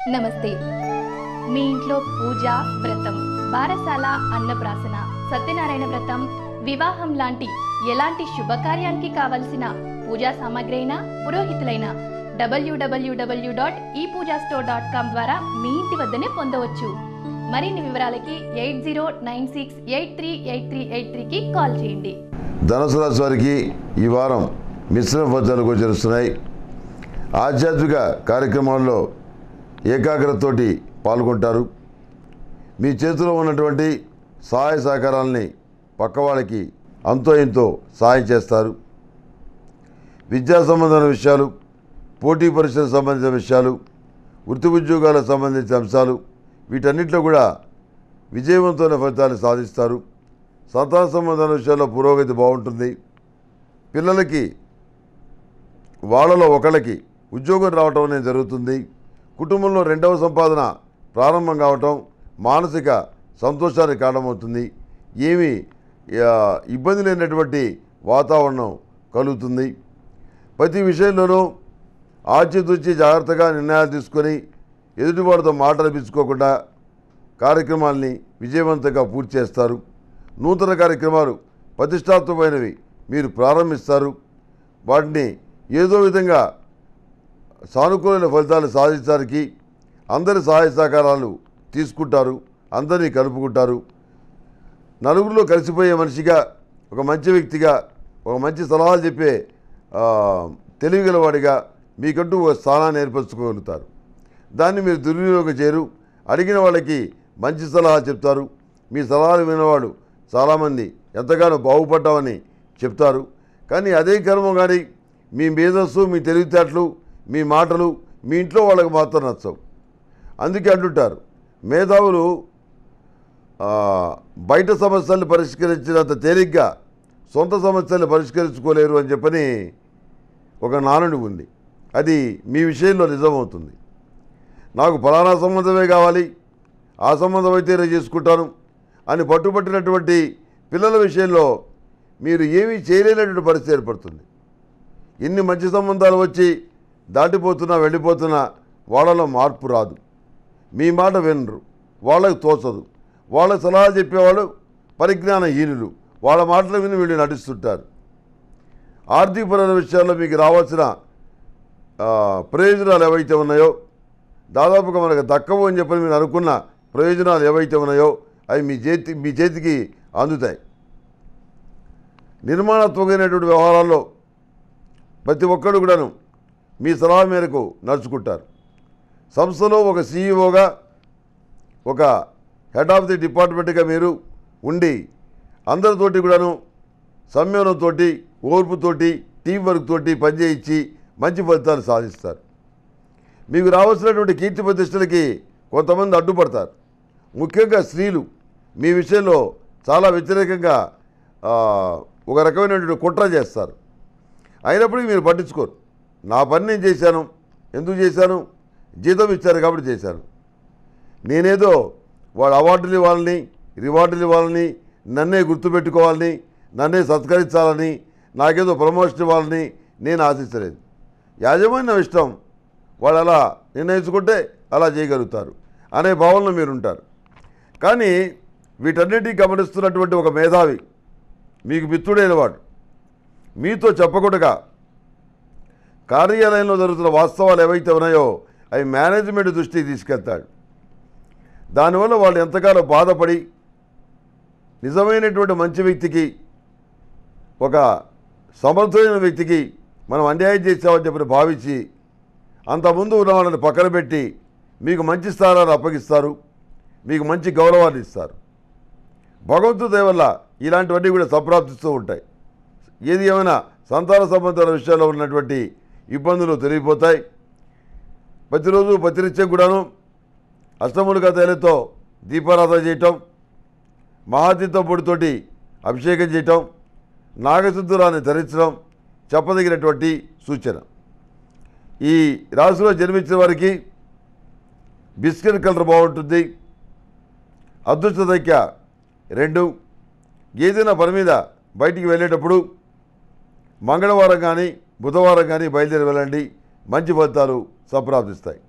నమస్తే మీ ఇంట్లో పూజ వ్రతం బారసాల అన్నప్రాసన సత్యనారాయణ వ్రతం వివాహం లాంటి ఎలాంటి శుభకార్యానికి కావలసిన పూజా సామాగ్రి అయినా పురోహితులైన డబ్ల్యూడబ్ల్యూడబ్ల్యూ డాట్ ఈ పూజా స్టోర్ డాట్ కామ్ ద్వారా మీ ఇంటి వద్దనే పొందవచ్చు మరిన్ని వివరాలకి eight zero nine six eight three eight three eight త్రీకి కాల్ చేయండి ధనుసు రాశి వారికి ఈ వారం మిశ్రమ ఫలితాలు గోచరిస్తున్నాయి ఆధ్యాత్మిక కార్యక్రమాల్లో ఏకాగ్రతతోటి పాల్గొంటారు మీ చేతిలో ఉన్నటువంటి సహాయ సహకారాలని పక్కవాళ్ళకి అంతో ఇంతో సహాయం చేస్తారు విద్యా సంబంధమైన విషయాలు పోటీ పరీక్షలకు సంబంధించిన విషయాలు వృత్తి ఉద్యోగాలకు సంబంధించిన అంశాలు వీటన్నిటిలో కూడా విజయవంతమైన ఫలితాలు సాధిస్తారు సంతాన సంబంధమైన విషయాల్లో పురోగతి బాగుంటుంది పిల్లలకి వాళ్ళలో ఒకళ్ళకి ఉద్యోగం రావటం అనేది జరుగుతుంది కుటుంబంలో రెండవ సంపాదన ప్రారంభం కావటం మానసిక సంతోషానికి కారణమవుతుంది ఏమీ ఆ, ఇబ్బంది లేనటువంటి వాతావరణం కలుగుతుంది ప్రతి విషయంలోనూ ఆచితూచి జాగ్రత్తగా నిర్ణయాలు తీసుకొని ఎదుటివాడితో మాట్లాడిపించుకోకుండా కార్యక్రమాల్ని విజయవంతంగా పూర్తి చేస్తారు నూతన కార్యక్రమాలు ప్రతిష్టాత్మకమైనవి మీరు ప్రారంభిస్తారు వాటిని ఏదో విధంగా సానుకూలమైన ఫలితాలు సాధించడానికి అందరి సహాయ సహకారాలు తీసుకుంటారు అందరినీ కలుపుకుంటారు నలుగురిలో కలిసిపోయే మనిషిగా ఒక మంచి వ్యక్తిగా ఒక మంచి సలహాలు చెప్పే ఆ, తెలివిగలవాడిగా మీకంటూ ఒక స్థానాన్ని ఏర్పరచుకోగలుగుతారు దాన్ని మీరు దుర్వినియోగం చేయరు అడిగిన వాళ్ళకి మంచి సలహా చెప్తారు మీ సలహాలు వినవాడు చాలామంది ఎంతగానో బాగుపడ్డామని చెప్తారు కానీ అదే కర్మం కానీ మీ మేధస్సు మీ తెలివితేటలు మీ మాటలు మీ ఇంట్లో వాళ్ళకి మాత్రం నచ్చవు అందుకే అంటుంటారు మేధావులు ఆ, బయట సమస్యలను పరిష్కరించినంత తేలిగ్గా సొంత సమస్యలను పరిష్కరించుకోలేరు అని చెప్పని ఒక నానుడి ఉంది అది మీ విషయంలో నిజమవుతుంది నాకు ఫలానా సంబంధమే కావాలి ఆ సంబంధం అయితే నేను చేసుకుంటాను అని పట్టుబట్టినటువంటి పిల్లల విషయంలో మీరు ఏమీ చేయలేనటువంటి పరిస్థితి ఏర్పడుతుంది ఎన్ని మంచి సంబంధాలు వచ్చి దాటిపోతున్నా వెళ్ళిపోతున్నా వాళ్ళలో మార్పు రాదు మీ మాట వినరు వాళ్ళకి తోచదు వాళ్ళ సలహా చెప్పేవాళ్ళు పరిజ్ఞానహీనులు వాళ్ళ మాటలు విని వీళ్ళు నడుస్తుంటారు ఆర్థికపరమైన విషయాల్లో మీకు రావాల్సిన ఆ, ప్రయోజనాలు ఏవైతే ఉన్నాయో దాదాపుగా మనకు దక్కవు అని చెప్పని మీరు అనుకున్న ప్రయోజనాలు ఏవైతే ఉన్నాయో అవి మీ చేతి మీ చేతికి అందుతాయి నిర్మాణాత్మకమైనటువంటి వ్యవహారాల్లో ప్రతి ఒక్కరు కూడాను మీ సలహా మేరకు నడుచుకుంటారు సంస్థలో ఒక సీఈఓగా ఒక హెడ్ ఆఫ్ ది డిపార్ట్మెంట్గా మీరు ఉండి అందరితోటి కూడాను సంయమనంతో ఓర్పుతోటి టీం వర్క్ తోటి పనిచేయించి మంచి ఫలితాలు సాధిస్తారు మీకు రావాల్సినటువంటి కీర్తి ప్రతిష్టలకి కొంతమంది అడ్డుపడతారు ముఖ్యంగా స్త్రీలు మీ విషయంలో చాలా వ్యతిరేకంగా ఆ, ఒక రకమైనటువంటి కుట్ర చేస్తారు అయినప్పటికీ మీరు పట్టించుకోరు నా పని నేను చేశాను ఎందుకు చేశాను జీతం ఇచ్చారు కాబట్టి చేశాను నేనేదో వాడు అవార్డులు ఇవ్వాలని రివార్డులు ఇవ్వాలని నన్నే గుర్తుపెట్టుకోవాలని నన్నే సత్కరించాలని నాకేదో ప్రమోషన్ ఇవ్వాలని నేను ఆశించలేదు యాజమాన్యం ఇష్టం వాళ్ళు అలా నిర్ణయించుకుంటే అలా చేయగలుగుతారు అనే భావనలో మీరు ఉంటారు కానీ వీటన్నిటినీ గమనిస్తున్నటువంటి ఒక మేధావి మీకు మిత్రుడైన వాడు మీతో చెప్పకుండా కార్యాలయంలో జరుగుతున్న వాస్తవాలు ఏవైతే ఉన్నాయో అవి మేనేజ్మెంట్ దృష్టికి తీసుకెళ్తాడు దానివల్ల వాళ్ళు ఎంతగానో బాధపడి నిజమైనటువంటి మంచి వ్యక్తికి ఒక సమర్థమైన వ్యక్తికి మనం అన్యాయం చేసామని చెప్పి భావించి అంతకుముందు ఉన్న వాళ్ళని పక్కన పెట్టి మీకు మంచి స్థానాన్ని అప్పగిస్తారు మీకు మంచి గౌరవాన్ని ఇస్తారు భగవంతుడి దయ వల్ల ఇలాంటివన్నీ కూడా సంప్రాప్తిస్తూ ఉంటాయి ఏది ఏమైనా సంతాన సంబంధాల విషయాల్లో ఉన్నటువంటి ఇబ్బందులు తొలగిపోతాయి ప్రతిరోజు ప్రతినిత్యం కూడాను అష్టములుగా తైలతో దీపారాధన చేయటం మహాతీర్థం పొడితోటి అభిషేకం చేయటం నాగశుద్ధురాన్ని ధరించడం చెప్పదగినటువంటి సూచన ఈ రాశిలో జన్మించిన వారికి బిస్కెట్ కలర్ బాగుంటుంది అదృష్ట సంఖ్య రెండు ఏదైనా పని మీద బయటికి వెళ్ళేటప్పుడు మంగళవారం కానీ బుధవారం కానీ బయలుదేరి వెళ్ళండి మంచి ఫలితాలు సంప్రాప్తిస్తాయి